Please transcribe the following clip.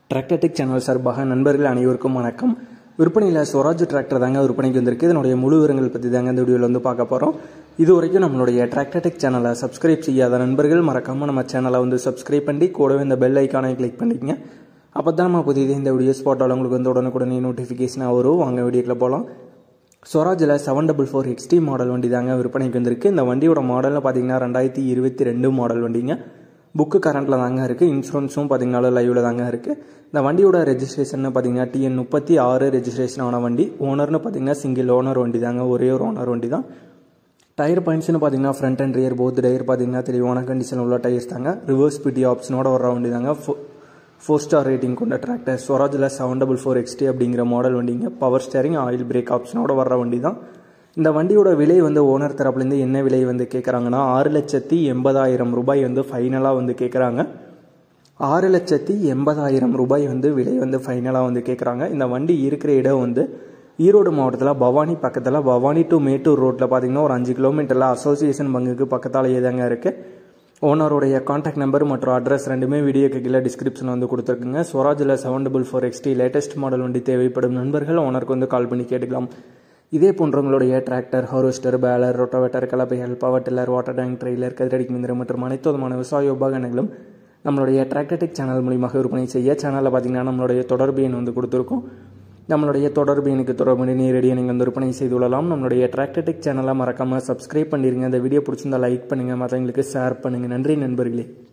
Tractor Tech channel சார்பாக நண்பர்கள் அனைவருக்கும் வணக்கம் விற்பனையில் ஸ்வராஜ் டிராக்டர் தாங்க விற்பனைக்கு வந்திருக்கு இதனுடைய முழு விவரங்கள் பற்றி தாங்க இந்த வீடியோவில் வந்து பார்க்க போகிறோம் இது வரைக்கும் நம்மளுடைய டிராக்டர்டெக் சேனலை சப்ஸ்கிரைப் செய்யாத நண்பர்கள் மறக்காமல் நம்ம சேனலை வந்து சப்ஸ்கிரைப் பண்ணி கூடவே இந்த பெல் ஐக்கானை கிளிக் பண்ணிக்கங்க அப்போ தான் நம்ம புதிய இந்த வீடியோஸ் போட்டாலும் உங்களுக்கு வந்து உடனுக்குடனே நோட்டிஃபிகேஷனாக வரும் வாங்க வீடியோக்கில் போகலாம் ஸ்வராஜில் seven double four XT model வண்டி தாங்க விற்பனைக்கு வந்திருக்கு இந்த வண்டியோட மாடலில் பார்த்தீங்கன்னா ரெண்டாயிரத்தி இருபத்தி ரெண்டு மாடல் வண்டிங்க புக்கு கரண்ட்டில் தாங்க இருக்குது இன்சூரன்ஸும் பார்த்தீங்கன்னா லைவில் தாங்க இருக்குது இந்த வண்டியோட ரெஜிஸ்ட்ரேஷன் பார்த்தீங்கன்னா டிஎன் முப்பத்தி ஆறு ரெஜிஸ்ட்ரேஷன் ஆன வண்டி ஓனர்னு பார்த்தீங்கன்னா சிங்கிள் ஓனர் வண்டி தாங்க ஒரே ஒரு ஓனர் வண்டி தான் டயர் பாயிண்ட்ஸ்னு பார்த்தீங்கன்னா front and rear both tyre பார்த்தீங்கன்னா தெளிவான கண்டிஷன் உள்ள டயர்ஸ் தாங்க ரிவர்ஸ் பிடி ஆப்ஷனோட வர வண்டி தாங்க ஃபோர் ஸ்டார் ரேட்டிங் கொண்ட டிராக்டர் ஸ்வராஜில் செவன் டபுள் ஃபோர் எக்ஸ்டி அப்படிங்கிற மாடல் வண்டிங்க பவர் ஸ்டேரிங் ஆயில் பிரேக் ஆப்ஷனோட வர்ற வண்டி தான் இந்த வண்டியோட விலை வந்து ஓனர் தரப்புலேருந்து என்ன விலை வந்து கேட்குறாங்கன்னா ஆறு லட்சத்தி எண்பதாயிரம் ரூபாய் வந்து ஃபைனலாக வந்து கேட்குறாங்க ஆறு லட்சத்தி எண்பதாயிரம் ரூபாய் வந்து விலை வந்து ஃபைனலாக வந்து கேட்குறாங்க இந்த வண்டி இருக்கிற இடம் வந்து ஈரோடு மாவட்டத்தில் பவானி பக்கத்தில் பவானி டு மேட்டூர் ரோட்டில் பார்த்தீங்கன்னா ஒரு அஞ்சு கிலோமீட்டரில் அசோசியேஷன் பங்குக்கு பக்கத்தாலேயே தாங்க இருக்குது ஓனருடைய காண்டாக்ட் நம்பர் மற்றும் அட்ரஸ் ரெண்டுமே வீடியோக்கு கீழே டிஸ்கிரிப்ஷன் வந்து கொடுத்துருக்குங்க ஸ்வராஜில் seven double four XT latest model வண்டி தேவைப்படும் நண்பர்கள் ஓனருக்கு வந்து கால் பண்ணி கேட்டுக்கலாம் இதே போன்றவங்களுடைய டிராக்டர் ஹார்வெஸ்டர் பேலர் ரொட்டோவேட்டர் கலப்பைகள் power tiller water tank trailer கதிரடி மிந்திரம் மற்றும் அனைத்து விதமான விவசாய உபகரணங்களும் நம்மளுடைய டிராக்டர்டெக் சேனல் மூலியமாக விற்பனை செய்ய சேனலில் பார்த்தீங்கன்னா நம்மளுடைய தொடர்பு எண் வந்து கொடுத்துருக்கோம் நம்மளுடைய தொடர்பு எனக்கு தொடர்பு நேரடியாக நீங்கள் வந்து விற்பனை செய்து கொள்ளலாம் நம்மளுடைய டிராக்டர்டெக் சேனலை மறக்காமல் சப்ஸ்கிரைப் பண்ணிடுங்க இந்த வீடியோ பிடிச்சிருந்தா லைக் பண்ணுங்கள் மற்றவங்களுக்கு ஷேர் பண்ணுங்கள் நன்றி நண்பர்களே